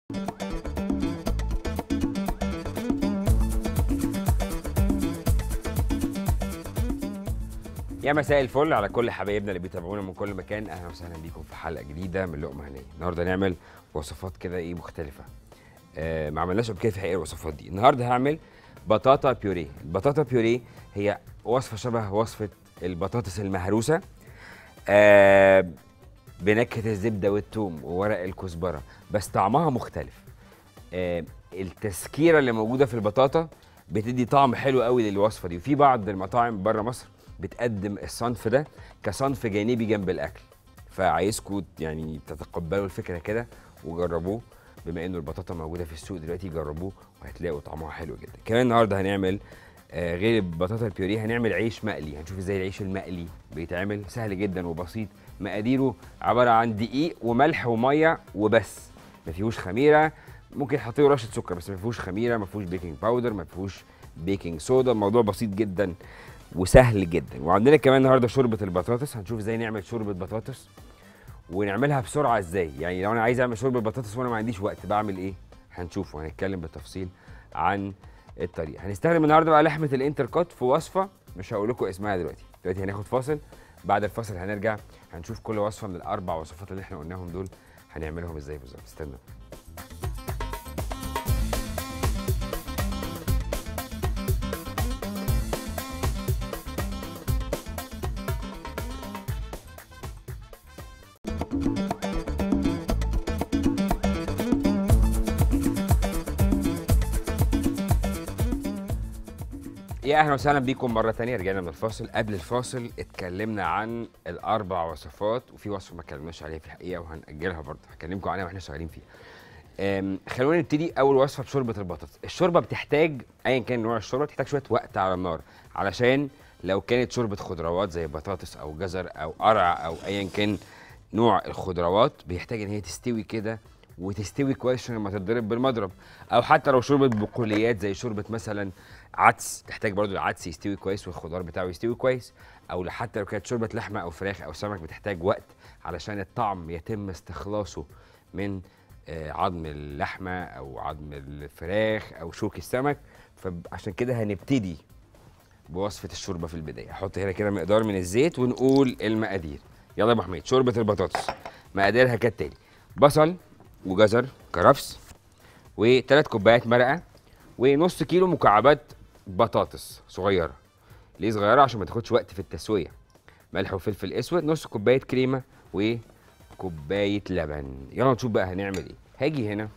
يا مساء الفل على كل حبايبنا اللي بيتابعونا من كل مكان اهلا وسهلا بيكم في حلقه جديده من لقمه هنيه النهارده هنعمل وصفات كده ايه مختلفه آه ما عملناش قبل كده في حقيقه الوصفات دي النهارده هعمل بطاطا بيوريه البطاطا بيوريه هي وصفه شبه وصفه البطاطس المهروسه آه بنكهه الزبده والثوم وورق الكزبره بس طعمها مختلف آه التسكيره اللي موجوده في البطاطا بتدي طعم حلو قوي للوصفه دي وفي بعض المطاعم بره مصر بتقدم الصنف ده كصنف جانبي جنب الاكل فعايزكم يعني تتقبلوا الفكره كده وجربوه بما انه البطاطا موجوده في السوق دلوقتي جربوه وهتلاقوا طعمها حلو جدا كمان النهارده هنعمل آه غير البطاطا البيوريه هنعمل عيش مقلي هنشوف ازاي العيش المقلي بيتعمل سهل جدا وبسيط مقاديره عباره عن دقيق وملح وميه وبس ما فيهوش خميره ممكن يحط له رشه سكر بس ما فيهوش خميره ما فيهوش بيكنج باودر ما فيهوش بيكنج صودا الموضوع بسيط جدا وسهل جدا وعندنا كمان النهارده شوربه البطاطس هنشوف ازاي نعمل شوربه بطاطس ونعملها بسرعه ازاي يعني لو انا عايز اعمل شوربه بطاطس وانا ما عنديش وقت بعمل ايه هنشوف وهنتكلم بالتفصيل عن الطريقه هنستخدم النهارده بقى لحمه الانتركوت في وصفه مش هقول لكم اسمها دلوقتي دلوقتي هناخد فاصل بعد الفاصل هنرجع هنشوف كل وصفه من الاربع وصفات اللي احنا قلناهم دول هنعملهم ازاي بالظبط استنى يا اهلا وسهلا بيكم مره تانية رجعنا من الفاصل قبل الفاصل اتكلمنا عن الاربع وصفات وفي وصفه ما اتكلمناش عليها في الحقيقه وهنأجلها برضه هكلمكم عنها واحنا شغالين فيها أم، خلونا نبتدي اول وصفه بشوربه البطاطس الشوربه بتحتاج ايا كان نوع الشوربه بتحتاج شويه وقت على النار علشان لو كانت شوربه خضروات زي بطاطس او جزر او قرع او ايا كان نوع الخضروات بيحتاج ان هي تستوي كده وتستوي كويس عشان لما تتضرب بالمضرب او حتى لو شوربه بقوليات زي شوربه مثلا عدس تحتاج برضو العدس يستوي كويس والخضار بتاعه يستوي كويس او حتى لو كانت شوربه لحمه او فراخ او سمك بتحتاج وقت علشان الطعم يتم استخلاصه من آه، عظم اللحمه او عظم الفراخ او شوك السمك فعشان كده هنبتدي بوصفه الشوربه في البدايه احط هنا كده مقدار من الزيت ونقول المقادير يلا يا ابو حميد شوربه البطاطس مقاديرها كالتالي بصل وجزر كرفس وثلاث كوبايات مرقه ونص كيلو مكعبات بطاطس صغيره ليه صغيره عشان ما تاخدش وقت في التسويه ملح وفلفل اسود نص كوبايه كريمه وكوبايه لبن يلا نشوف بقى هنعمل ايه هاجي هنا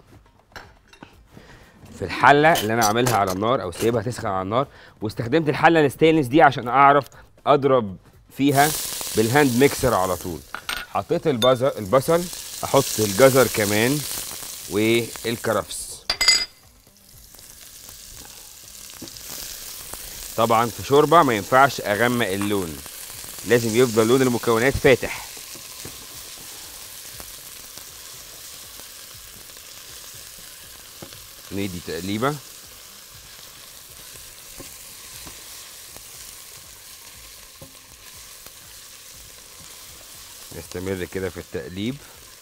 في الحله اللي انا عاملها على النار او سايبها تسخن على النار واستخدمت الحله الستانلس دي عشان اعرف اضرب فيها بالهاند ميكسر على طول حطيت البصل البصل احط الجزر كمان والكرفس طبعا في شوربه ما ينفعش اغمق اللون لازم يفضل لون المكونات فاتح ندي تقليبه نستمر كده في التقليب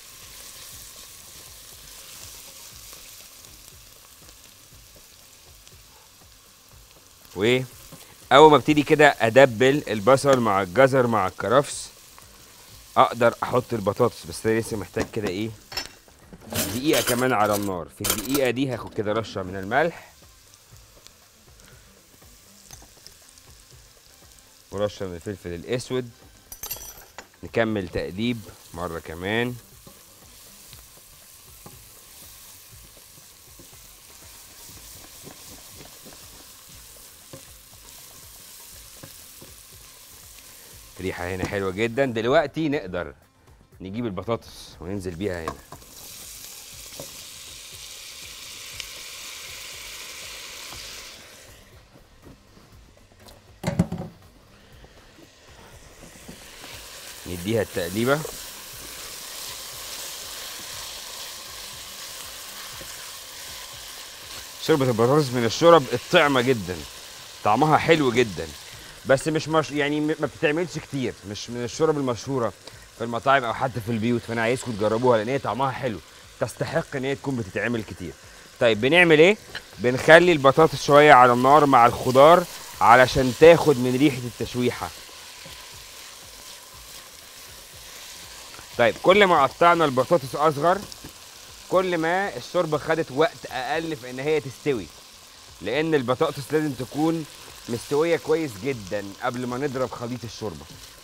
واول ما ابتدي كده ادبل البصل مع الجزر مع الكرفس اقدر احط البطاطس بس انا لسه محتاج كده ايه دقيقه كمان على النار في الدقيقه دي هاخد كده رشه من الملح ورشه من الفلفل الاسود نكمل تقليب مره كمان ريحه هنا حلوه جدا دلوقتي نقدر نجيب البطاطس وننزل بيها هنا نديها التقليبه شوربه البطاطس من الشرب الطعمه جدا طعمها حلو جدا بس مش مش يعني م- ما بتتعملش كتير مش من الشرب المشهوره في المطاعم او حتى في البيوت فانا عايزكم تجربوها لان هي طعمها حلو تستحق ان هي تكون بتتعمل كتير طيب بنعمل ايه بنخلي البطاطس شويه على النار مع الخضار علشان تاخد من ريحه التشويحه طيب كل ما قطعنا البطاطس اصغر كل ما الشوربه خدت وقت اقل في ان هي تستوي لان البطاطس لازم تكون مستويه كويس جدا قبل ما نضرب خليط الشوربه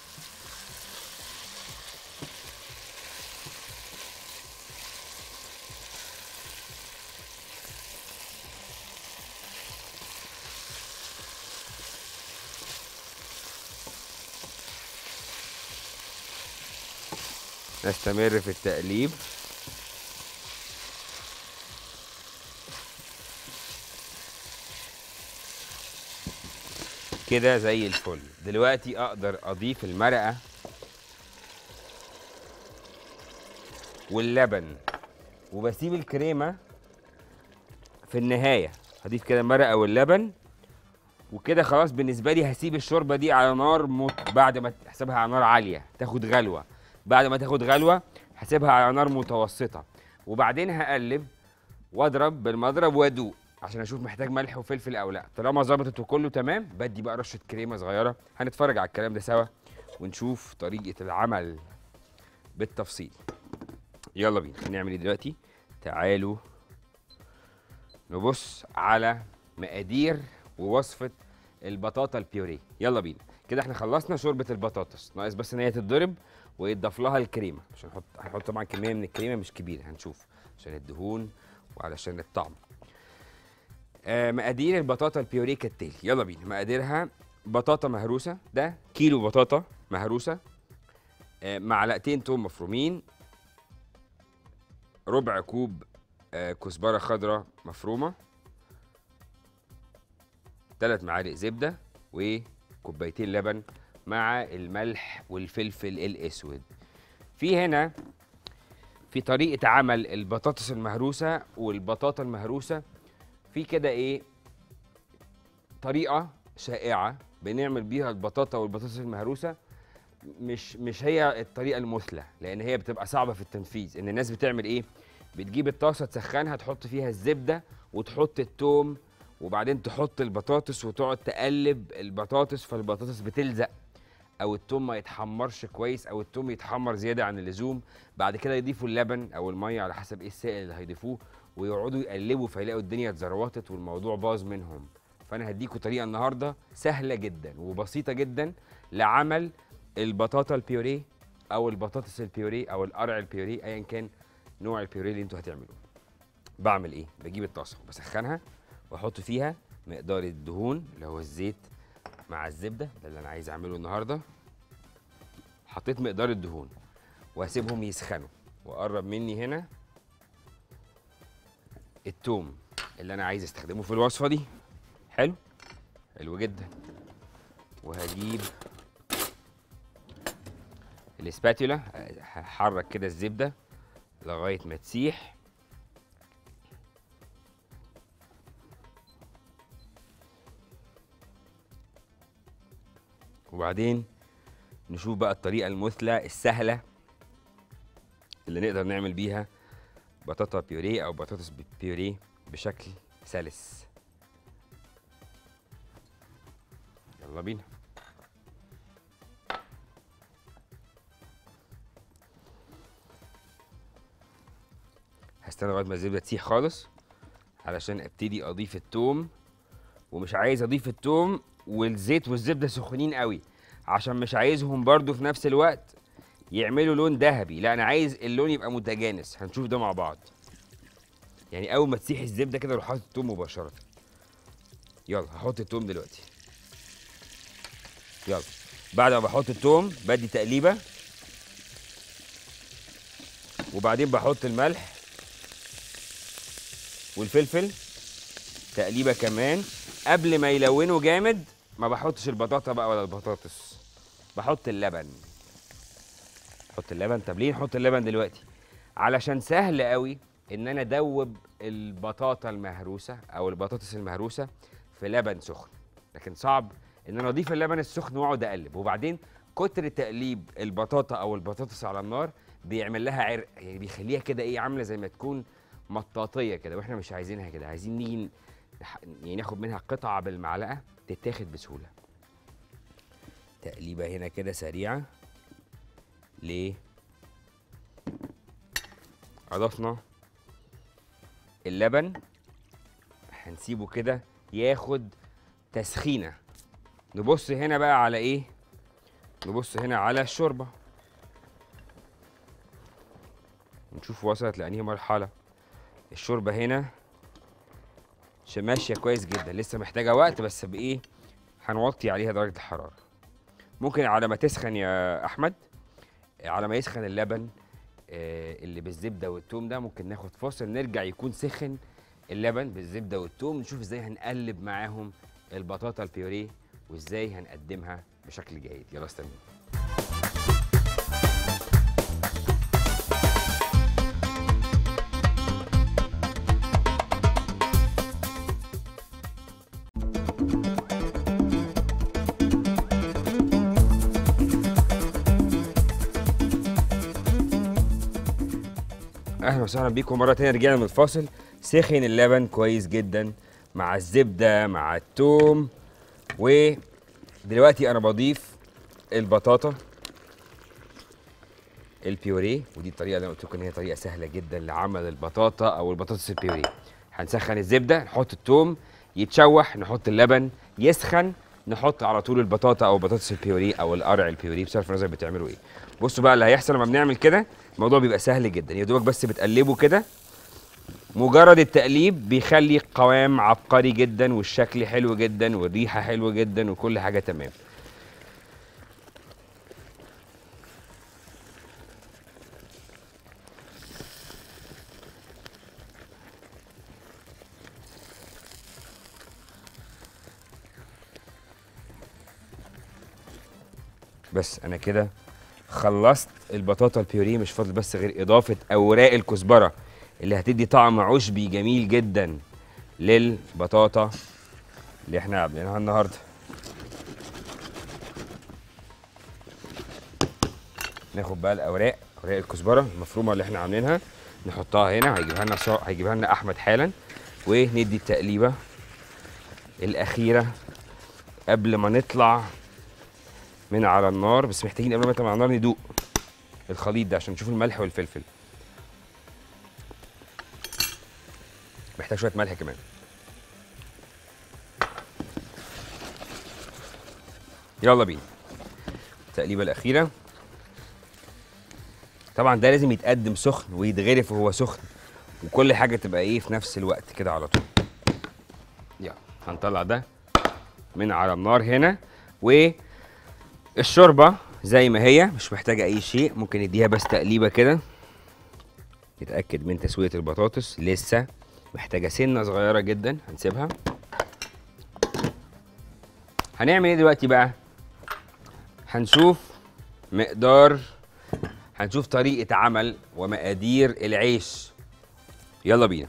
نستمر في التقليب كده زي الفل دلوقتي اقدر اضيف المرقه واللبن وبسيب الكريمه في النهايه هضيف كده المرقه واللبن وكده خلاص بالنسبه لي هسيب الشوربه دي على نار مت... بعد ما تحسبها على نار عاليه تاخد غلوه بعد ما تاخد غلوه هسيبها على نار متوسطه وبعدين هقلب واضرب بالمضرب وادوق عشان اشوف محتاج ملح وفلفل او لا طالما ظبطت وكله تمام بدي بقى رشه كريمه صغيره هنتفرج على الكلام ده سوا ونشوف طريقه العمل بالتفصيل يلا بينا هنعمل ايه دلوقتي تعالوا نبص على مقادير ووصفه البطاطا البيوريه يلا بينا كده احنا خلصنا شوربه البطاطس ناقص بس ان هي تتضرب ويتضاف لها الكريمه عشان نحط هنحط طبعا كميه من الكريمه مش كبيره هنشوف عشان الدهون وعلشان الطعم آه مقادير البطاطا البيوريه كالتالي يلا بينا مقاديرها بطاطا مهروسه ده كيلو بطاطا مهروسه آه معلقتين توم مفرومين ربع كوب آه كزبره خضراء مفرومه ثلاث معالق زبده وكوبايتين لبن مع الملح والفلفل الاسود في هنا في طريقه عمل البطاطس المهروسه والبطاطا المهروسه في كده ايه طريقه شائعه بنعمل بيها البطاطا والبطاطس المهروسه مش مش هي الطريقه المثلى لان هي بتبقى صعبه في التنفيذ ان الناس بتعمل ايه بتجيب الطاسه تسخنها تحط فيها الزبده وتحط التوم وبعدين تحط البطاطس وتقعد تقلب البطاطس فالبطاطس بتلزق او التوم ما يتحمرش كويس او التوم يتحمر زياده عن اللزوم بعد كده يضيفوا اللبن او الميه على حسب ايه السائل اللي هيضيفوه ويقعدوا يقلبوا فيلاقوا الدنيا اتزروطت والموضوع باظ منهم فانا هديكوا طريقه النهارده سهله جدا وبسيطه جدا لعمل البطاطا البيوريه او البطاطس البيوريه او القرع البيوريه ايا كان نوع البيوريه اللي انتوا هتعملوه بعمل ايه بجيب الطاسه بسخنها واحط فيها مقدار الدهون اللي هو الزيت مع الزبده ده اللي انا عايز اعمله النهارده حطيت مقدار الدهون وهسيبهم يسخنوا واقرب مني هنا التوم اللي انا عايز استخدمه في الوصفه دي حلو حلو جدا وهجيب الاسباتولا هحرك كده الزبده لغايه ما تسيح وبعدين نشوف بقى الطريقه المثلى السهله اللي نقدر نعمل بيها بطاطا بيوريه او بطاطس بيوريه بشكل سلس يلا بينا هستنى لغايه ما الزبده تسيح خالص علشان ابتدي اضيف التوم ومش عايز اضيف التوم والزيت والزبده سخنين قوي عشان مش عايزهم برضو في نفس الوقت يعملوا لون ذهبي لا انا عايز اللون يبقى متجانس هنشوف ده مع بعض يعني اول ما تسيح الزبده كده اروح حاطط التوم مباشره يلا هحط التوم دلوقتي يلا بعد ما بحط التوم بدي تقليبه وبعدين بحط الملح والفلفل تقليبه كمان قبل ما يلونوا جامد ما بحطش البطاطا بقى ولا البطاطس بحط اللبن حط اللبن طب ليه نحط اللبن دلوقتي علشان سهل قوي ان انا ادوب البطاطا المهروسه او البطاطس المهروسه في لبن سخن لكن صعب ان انا اضيف اللبن السخن واقعد اقلب وبعدين كتر تقليب البطاطا او البطاطس على النار بيعمل لها عرق يعني بيخليها كده ايه عامله زي ما تكون مطاطيه كده واحنا مش عايزينها كده عايزين نيجي نح- يعني ناخد منها قطعه بالمعلقه تتاخد بسهوله تقليبه هنا كده سريعه ليه اضفنا اللبن هنسيبه كده ياخد تسخينه نبص هنا بقى على ايه نبص هنا على الشوربه نشوف وصلت لانهي مرحله الشوربه هنا ش- ماشيه كويس جدا لسه محتاجه وقت بس بايه هنوطي عليها درجه الحراره ممكن على ما تسخن يا احمد على ما يسخن اللبن آه، اللي بالزبده والثوم ده ممكن ناخد فاصل نرجع يكون سخن اللبن بالزبده والثوم نشوف ازاي هنقلب معاهم البطاطا البيوريه وازاي هنقدمها بشكل جيد يلا استنوا اهلا وسهلا بيكم مره تانية رجعنا من الفاصل سخن اللبن كويس جدا مع الزبده مع الثوم ودلوقتي انا بضيف البطاطا البيوريه ودي الطريقه اللي انا قلت لكم ان هي طريقه سهله جدا لعمل البطاطا او البطاطس البيوريه هنسخن الزبده نحط الثوم يتشوح نحط اللبن يسخن نحط على طول البطاطا او بطاطس البيوريه او القرع البيوريه بصرف النظر بتعملوا ايه بصوا بقى اللي هيحصل لما بنعمل كده الموضوع بيبقى سهل جدا يا دوبك بس بتقلبه كده مجرد التقليب بيخلي القوام عبقري جدا والشكل حلو جدا والريحه حلوه جدا وكل حاجه تمام بس انا كده خلصت البطاطا البيوريه مش فاضل بس غير اضافه اوراق الكزبره اللي هتدي طعم عشبي جميل جدا للبطاطا اللي احنا عاملينها النهارده ناخد بقى الاوراق اوراق الكزبره المفرومه اللي احنا عاملينها نحطها هنا هيجيبها لنا صا- هيجيبها لنا احمد حالا وندي التقليبه الاخيره قبل ما نطلع من على النار بس محتاجين قبل ما نطلع من على النار ندوق الخليط ده عشان نشوف الملح والفلفل محتاج شويه ملح كمان يلا بينا التقليبه الاخيره طبعا ده لازم يتقدم سخن ويتغرف وهو سخن وكل حاجه تبقى ايه في نفس الوقت كده على طول يلا هنطلع ده من على النار هنا والشوربه زي ما هي مش محتاجه اي شيء ممكن نديها بس تقليبه كده نتاكد من تسويه البطاطس لسه محتاجه سنه صغيره جدا هنسيبها هنعمل ايه دلوقتي بقى هنشوف مقدار هنشوف طريقه عمل ومقادير العيش يلا بينا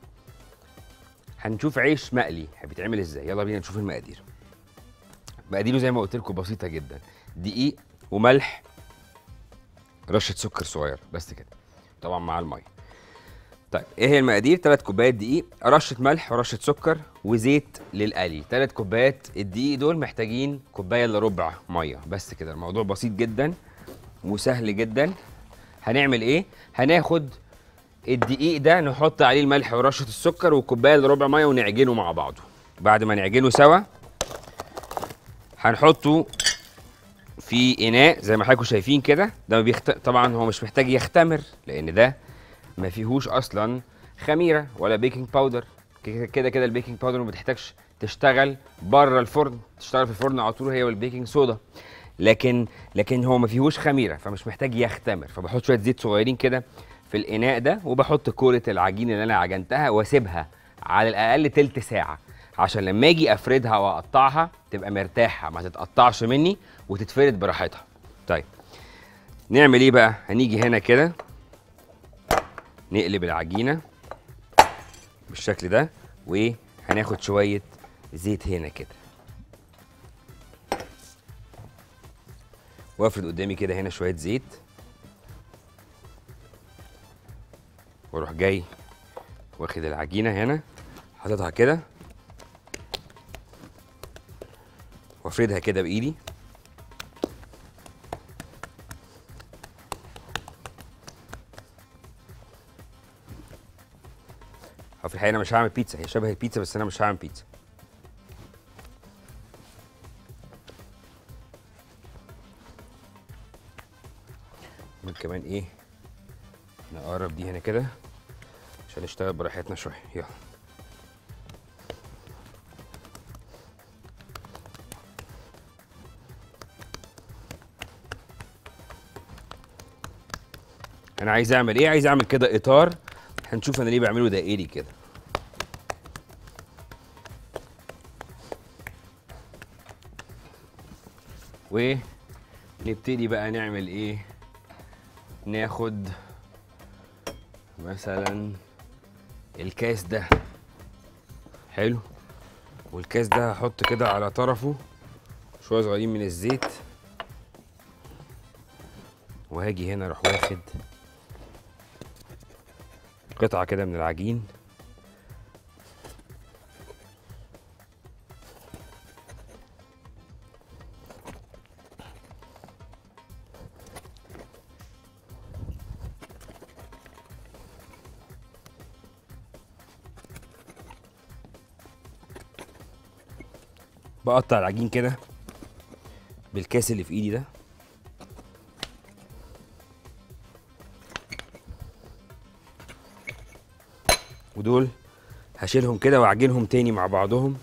هنشوف عيش مقلي بيتعمل ازاي يلا بينا نشوف المقادير مقاديره زي ما قلت لكم بسيطه جدا دقيق وملح رشه سكر صغير بس كده طبعا مع الميه طيب ايه هي المقادير 3 كوبايات دقيق رشه ملح ورشه سكر وزيت للقلي 3 كوبايات الدقيق دول محتاجين كوبايه الا ربع ميه بس كده الموضوع بسيط جدا وسهل جدا هنعمل ايه هناخد الدقيق ده نحط عليه الملح ورشه السكر وكوبايه الا ربع ميه ونعجنه مع بعضه بعد ما نعجنه سوا هنحطه في اناء زي ما حضراتكم شايفين كده ده ما بيخت... طبعا هو مش محتاج يختمر لان ده ما فيهوش اصلا خميره ولا بيكنج باودر كده كده كده البيكنج باودر ما بتحتاجش تشتغل بره الفرن تشتغل في الفرن على طول هي والبيكنج صودا لكن لكن هو ما فيهوش خميره فمش محتاج يختمر فبحط شويه زيت صغيرين كده في الاناء ده وبحط كوره العجين اللي انا عجنتها واسيبها على الاقل تلت ساعه عشان لما اجي افردها واقطعها تبقى مرتاحه ما تتقطعش مني وتتفرد براحتها طيب نعمل ايه بقى هنيجي هنا كده نقلب العجينه بالشكل ده وهناخد شويه زيت هنا كده وافرد قدامي كده هنا شويه زيت واروح جاي واخد العجينه هنا حاططها كده وافردها كده بايدي هو في الحقيقه انا مش هعمل بيتزا هي شبه البيتزا بس انا مش هعمل بيتزا ممكن كمان ايه نقرب دي هنا كده عشان نشتغل براحتنا شويه يلا انا عايز اعمل ايه عايز اعمل كده اطار هنشوف انا ليه بعمله دائري كده ونبتدي بقى نعمل ايه ناخد مثلا الكاس ده حلو والكاس ده هحط كده على طرفه شويه صغيرين من الزيت وهاجي هنا اروح واخد قطعه كده من العجين بقطع العجين كده بالكاس اللي في ايدي ده ودول هشيلهم كده واعجنهم تاني مع بعضهم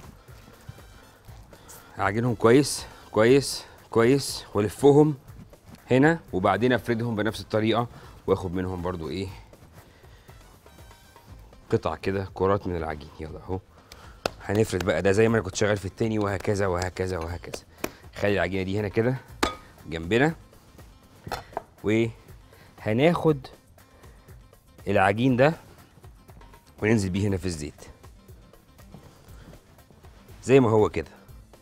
اعجنهم كويس كويس كويس والفهم هنا وبعدين افردهم بنفس الطريقه واخد منهم برضو ايه قطع كده كرات من العجين يلا اهو هنفرد بقى ده زي ما انا كنت شغال في التاني وهكذا وهكذا وهكذا خلي العجينه دي هنا كده جنبنا وهناخد العجين ده وننزل بيه هنا في الزيت زي ما هو كده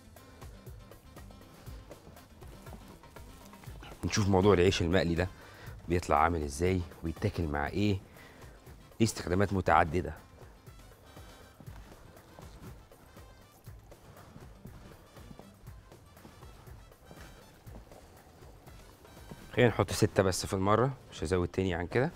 نشوف موضوع العيش المقلي ده بيطلع عامل ازاي وبيتاكل مع ايه ليه استخدامات متعدده خلينا نحط ستة بس في المرة مش هزود تاني عن كده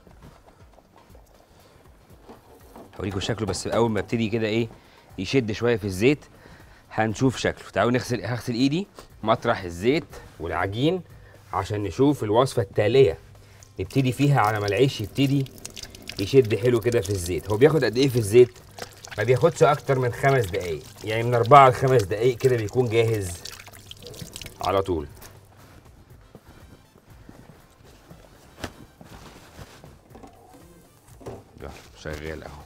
هوريكم شكله بس أول ما ابتدي كده إيه يشد شوية في الزيت هنشوف شكله تعالوا نغسل هغسل إيدي مطرح الزيت والعجين عشان نشوف الوصفة التالية نبتدي فيها على ما العيش يبتدي يشد حلو كده في الزيت هو بياخد قد إيه في الزيت؟ ما بياخدش أكتر من خمس دقايق يعني من أربعة لخمس دقايق كده بيكون جاهز على طول يلا شغال اهو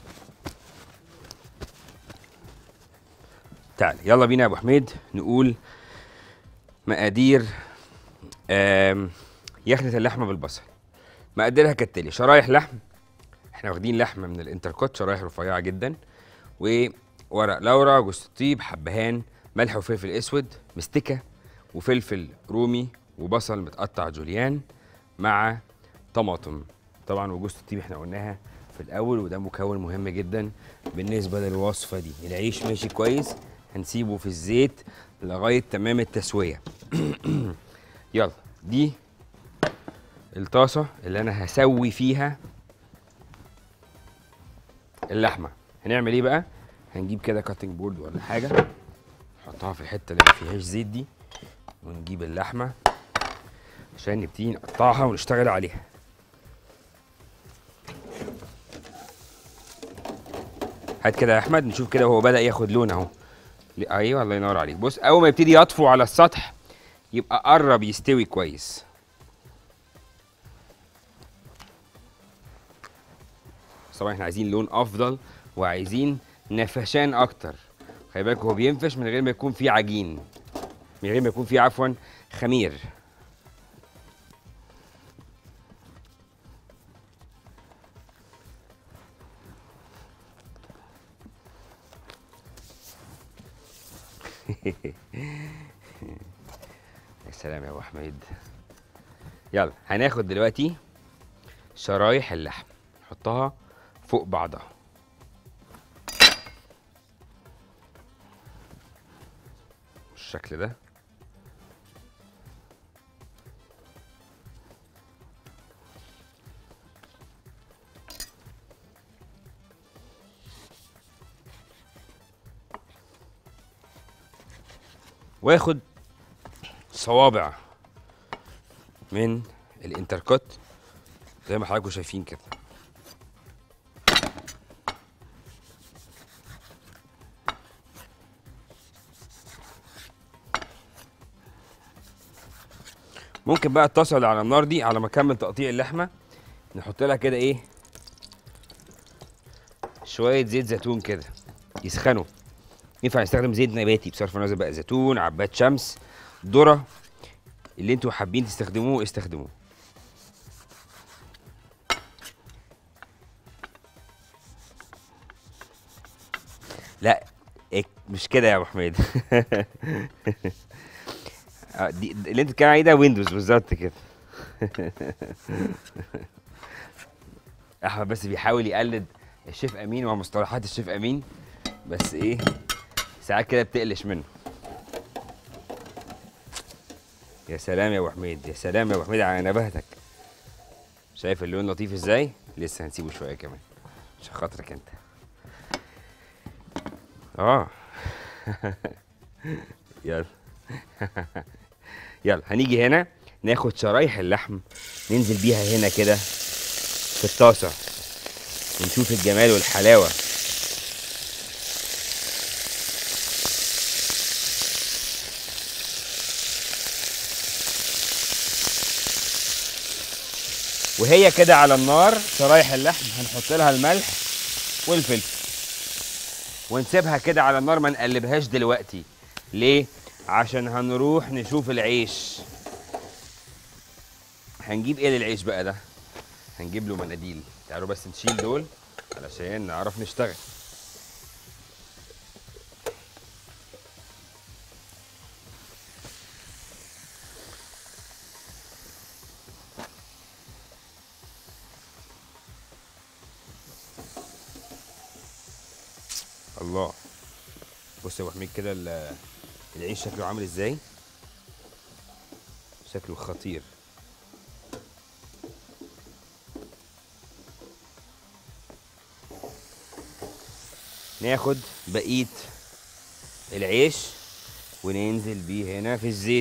تعال يلا بينا يا ابو حميد نقول مقادير آم، يخنة اللحمة بالبصل مقاديرها كالتالي شرايح لحم احنا واخدين لحمة من الانتركوت شرايح رفيعة جدا وورق لورا جوز الطيب حبهان ملح وفلفل اسود مستكة وفلفل رومي وبصل متقطع جوليان مع طماطم طبعا وجوز الطيب احنا قلناها في الاول وده مكون مهم جدا بالنسبه للوصفه دي العيش ماشي كويس هنسيبه في الزيت لغايه تمام التسويه يلا دي الطاسه اللي انا هسوي فيها اللحمه هنعمل ايه بقى هنجيب كده كاتنج بورد ولا حاجه نحطها في الحته اللي ما فيهاش زيت دي ونجيب اللحمه عشان نبتدي نقطعها ونشتغل عليها هات كده يا احمد نشوف كده هو بدا ياخد لون اهو ل- ايوه الله ينور عليك بص اول ما يبتدي يطفو على السطح يبقى قرب يستوي كويس بس طبعا احنا عايزين لون افضل وعايزين نفشان اكتر خلي بالك هو بينفش من غير ما يكون فيه عجين من غير ما يكون فيه عفوا خمير يا سلام يا ابو حميد يلا هناخد دلوقتي شرايح اللحم نحطها نحطها فوق بعضها بالشكل ده واخد صوابع من الانتركوت زي ما حضراتكم شايفين كده ممكن بقى الطاسه اللي على النار دي على ما اكمل تقطيع اللحمه نحط لها كده ايه شويه زيت زيتون كده يسخنوا ينفع نستخدم زيت نباتي بصرف النظر بقى زيتون عباد شمس ذره اللي انتوا حابين تستخدموه استخدموه لا إيه مش كده يا ابو حميد آه، دي دي- اللي انت بتتكلم عليه ده ويندوز بالظبط كده احمد بس بيحاول يقلد الشيف امين ومصطلحات الشيف امين بس ايه ساعات كده بتقلش منه يا سلام يا ابو حميد يا سلام يا ابو حميد على نباهتك شايف اللون لطيف ازاي لسه هنسيبه شويه كمان عشان خاطرك انت اه يلا يلا هنيجي هنا ناخد شرايح اللحم ننزل بيها هنا كده في الطاسه ونشوف الجمال والحلاوه وهي كده على النار شرايح اللحم هنحط لها الملح والفلفل ونسيبها كده على النار ما نقلبهاش دلوقتي ليه عشان هنروح نشوف العيش هنجيب ايه للعيش بقى ده هنجيب له مناديل تعالوا بس نشيل دول علشان نعرف نشتغل الله بص يا ابو حميد كده ال- العيش شكله عامل ازاي شكله خطير ناخد بقيه العيش وننزل بيه هنا في الزيت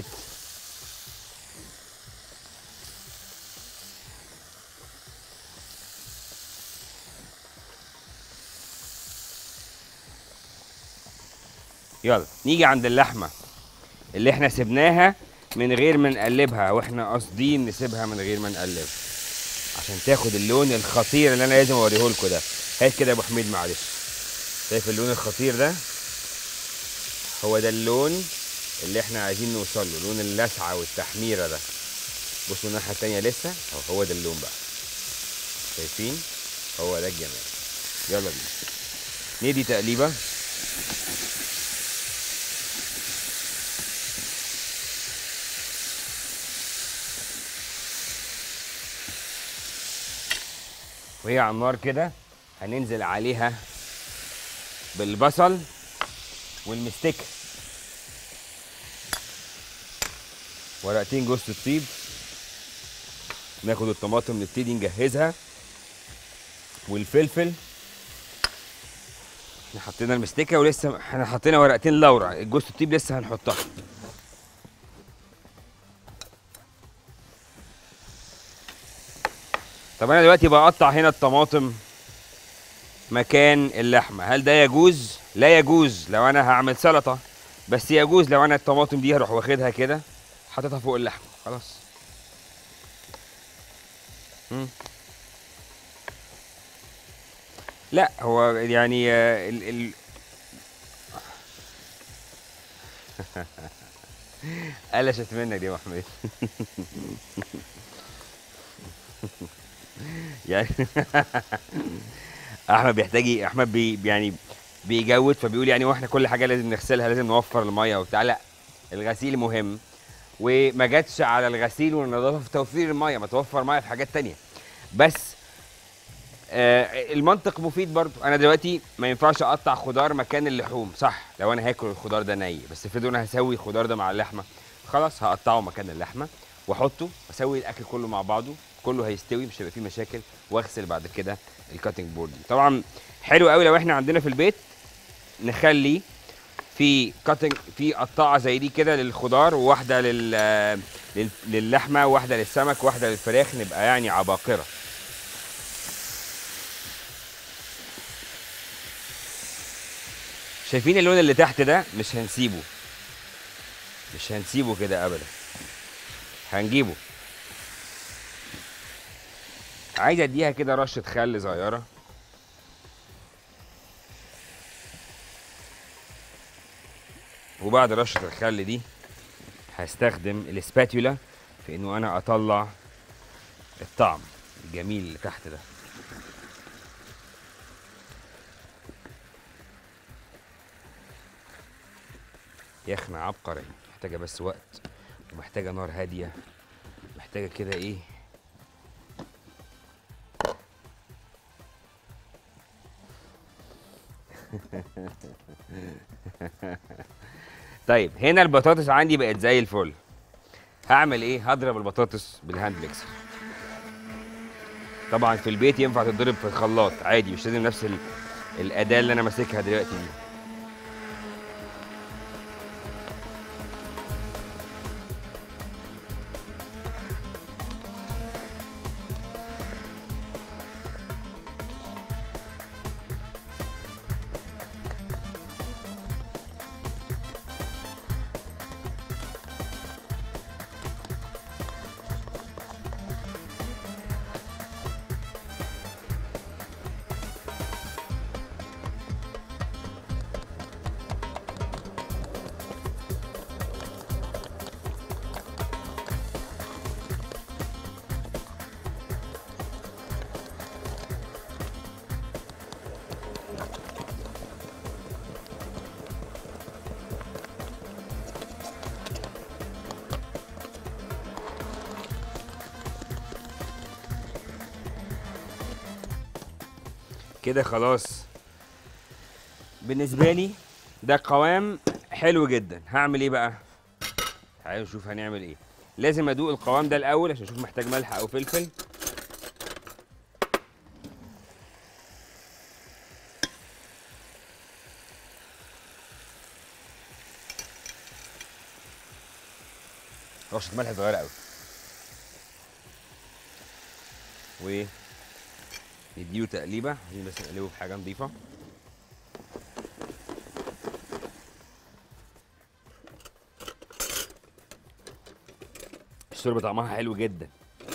يلا نيجي عند اللحمه اللي احنا سبناها من غير ما نقلبها واحنا قاصدين نسيبها من غير ما نقلب عشان تاخد اللون الخطير اللي انا لازم اوريه لكم ده هات كده يا ابو حميد معلش شايف اللون الخطير ده هو ده اللون اللي احنا عايزين نوصل له لون اللسعه والتحميره ده بصوا الناحيه التانيه لسه اهو هو ده اللون بقى شايفين هو ده الجمال يلا بينا ندي تقليبه وهي على النار كده هننزل عليها بالبصل والمستكه ورقتين جوز الطيب ناخد الطماطم نبتدي نجهزها والفلفل احنا حطينا المستكه ولسه احنا حطينا ورقتين لورا الجوز الطيب لسه هنحطها طب انا دلوقتي بقطع هنا الطماطم مكان اللحمه هل ده يجوز لا يجوز لو انا هعمل سلطه بس يجوز لو انا الطماطم دي هروح واخدها كده حاططها فوق اللحمه خلاص مم. لا هو يعني آه، ال ال قلشت منك دي يا محمد يعني احمد بيحتاج ي- احمد بي يعني بيجود فبيقول يعني واحنا كل حاجه لازم نغسلها لازم نوفر الميه وبتاع لا الغسيل مهم وما جاتش على الغسيل والنظافه في توفير الميه ما توفر ميه في حاجات تانية بس آه المنطق مفيد برضو انا دلوقتي ما ينفعش اقطع خضار مكان اللحوم صح لو انا هاكل الخضار ده ني بس افرض انا هسوي الخضار ده مع اللحمه خلاص هقطعه مكان اللحمه واحطه واسوي الاكل كله مع بعضه كله هيستوي مش هيبقى فيه مشاكل واغسل بعد كده الكاتنج بورد دي طبعا حلو قوي لو احنا عندنا في البيت نخلي في كاتنج في قطاعه زي دي كده للخضار وواحده لل لل- للحمه وواحده للسمك وواحده للفراخ نبقى يعني عباقره شايفين اللون اللي تحت ده مش هنسيبه مش هنسيبه كده ابدا هنجيبه عايز اديها كده رشه خل صغيره وبعد رشه الخل دي هستخدم الاسباتيولا في انه انا اطلع الطعم الجميل اللي تحت ده يخنة عبقري محتاجة بس وقت ومحتاجة نار هادية محتاجة كده ايه طيب هنا البطاطس عندي بقت زي الفل هعمل ايه هضرب البطاطس بالهاند ميكسر طبعا في البيت ينفع تتضرب في الخلاط عادي مش لازم نفس ال- الاداه اللي انا ماسكها دلوقتي دي كده خلاص بالنسبه لي ده قوام حلو جدا هعمل ايه بقى تعالوا نشوف هنعمل ايه لازم ادوق القوام ده الاول عشان اشوف محتاج ملح او فلفل رشه ملح صغيره قوي و نديله تقليبه عايزين بس نقلبه في حاجه نظيفه الشوربه طعمها حلو جدا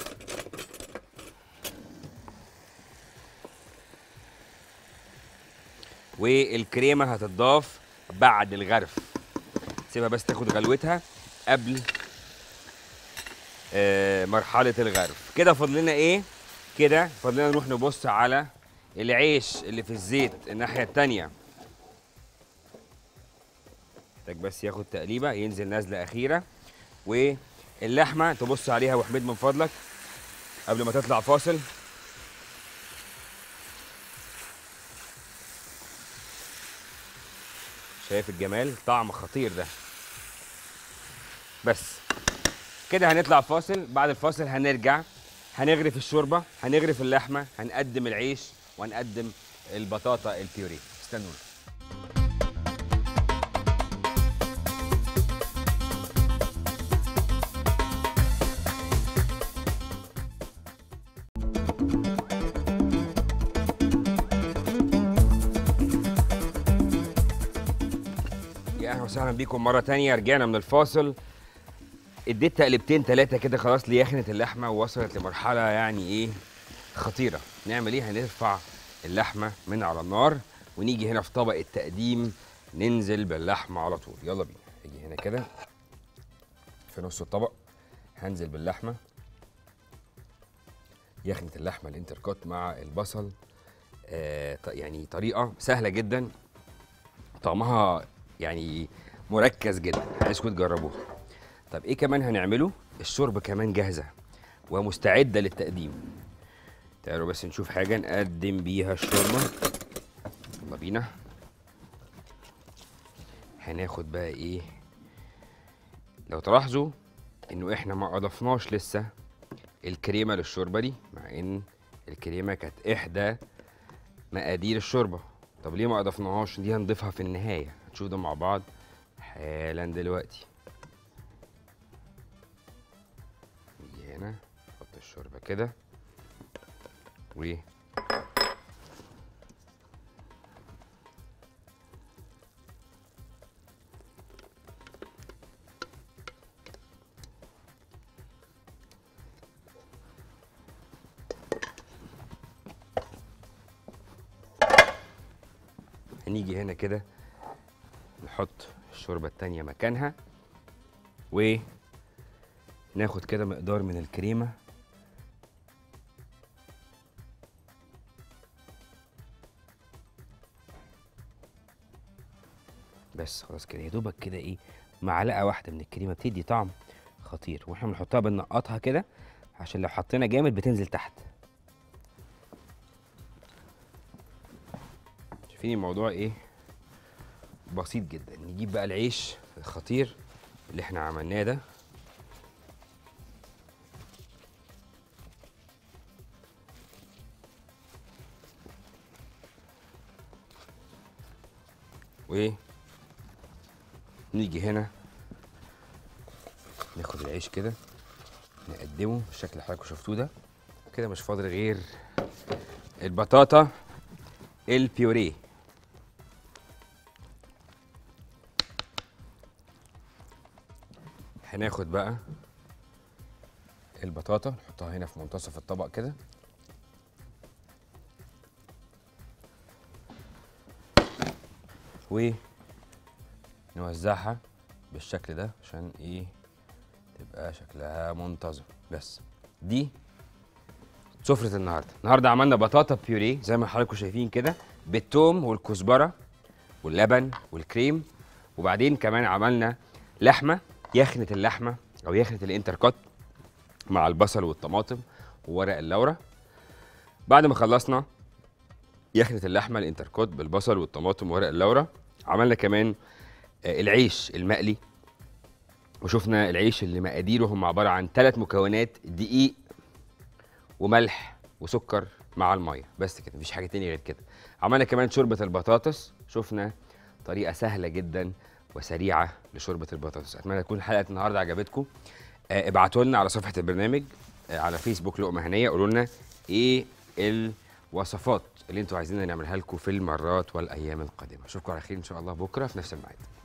والكريمه هتضاف بعد الغرف سيبها بس تاخد غلوتها قبل آه، مرحله الغرف كده فاضل لنا ايه كده فاضل لنا نروح نبص على العيش اللي في الزيت الناحيه التانيه محتاج بس ياخد تقليبه ينزل نزله اخيره واللحمه تبص عليها يا ابو حميد من فضلك قبل ما تطلع فاصل شايف الجمال طعم خطير ده بس كده هنطلع فاصل بعد الفاصل هنرجع هنغرف الشوربه هنغرف اللحمه هنقدم العيش وهنقدم البطاطا البيوري استنونا يا اهلا وسهلا بيكم مره تانية رجعنا من الفاصل اديت تقلبتين ثلاثه كده خلاص ليخنه اللحمه ووصلت لمرحله يعني ايه خطيره نعمل ايه هنرفع اللحمه من على النار ونيجي هنا في طبق التقديم ننزل باللحمه على طول يلا بينا اجي هنا كده في نص الطبق هنزل باللحمه يخنه اللحمه الانتركوت مع البصل آه ط- يعني طريقه سهله جدا طعمها يعني مركز جدا عايزكم تجربوها طب ايه كمان هنعمله الشوربه كمان جاهزه ومستعده للتقديم تعالوا بس نشوف حاجه نقدم بيها الشوربه يلا بينا هناخد بقى ايه لو تلاحظوا انه احنا ما اضفناش لسه الكريمه للشوربه دي مع ان الكريمه كانت احدى مقادير الشوربه طب ليه ما اضفناهاش دي هنضيفها في النهايه هنشوف ده مع بعض حالا دلوقتي نيجي هنا نحط الشوربه كده و هنيجي هنا كده نحط الشوربة التانية مكانها وناخد كده مقدار من الكريمة بس خلاص كده يا دوبك كده ايه معلقة واحدة من الكريمة بتدي طعم خطير واحنا بنحطها بنقطها كده عشان لو حطينا جامد بتنزل تحت شايفين الموضوع ايه بسيط جدا نجيب بقى العيش الخطير اللي احنا عملناه ده و نيجي هنا ناخد العيش كده نقدمه بالشكل اللي حضراتكم شفتوه ده كده مش فاضل غير البطاطا البيوريه هناخد بقى البطاطا نحطها هنا في منتصف الطبق كده ونوزعها بالشكل ده عشان ايه تبقى شكلها منتظم بس دي سفرة النهارده النهارده عملنا بطاطا بيوريه زي ما حضراتكم شايفين كده بالثوم والكزبره واللبن والكريم وبعدين كمان عملنا لحمه يخنه اللحمه او يخنه الانتركوت مع البصل والطماطم وورق اللورة بعد ما خلصنا يخنه اللحمه الانتركوت بالبصل والطماطم وورق اللورة عملنا كمان آه، العيش المقلي وشفنا العيش اللي مقاديره هم عباره عن ثلاث مكونات دقيق وملح وسكر مع الميه بس كده مفيش حاجه تانية غير كده عملنا كمان شوربه البطاطس شفنا طريقه سهله جدا وسريعه لشوربه البطاطس اتمنى تكون حلقه النهارده عجبتكم آه، ابعتوا لنا على صفحه البرنامج آه، على فيسبوك لقمه هنيه قولوا لنا ايه الوصفات اللي انتوا عايزيننا نعملها لكم في المرات والايام القادمه اشوفكم على خير ان شاء الله بكره في نفس الميعاد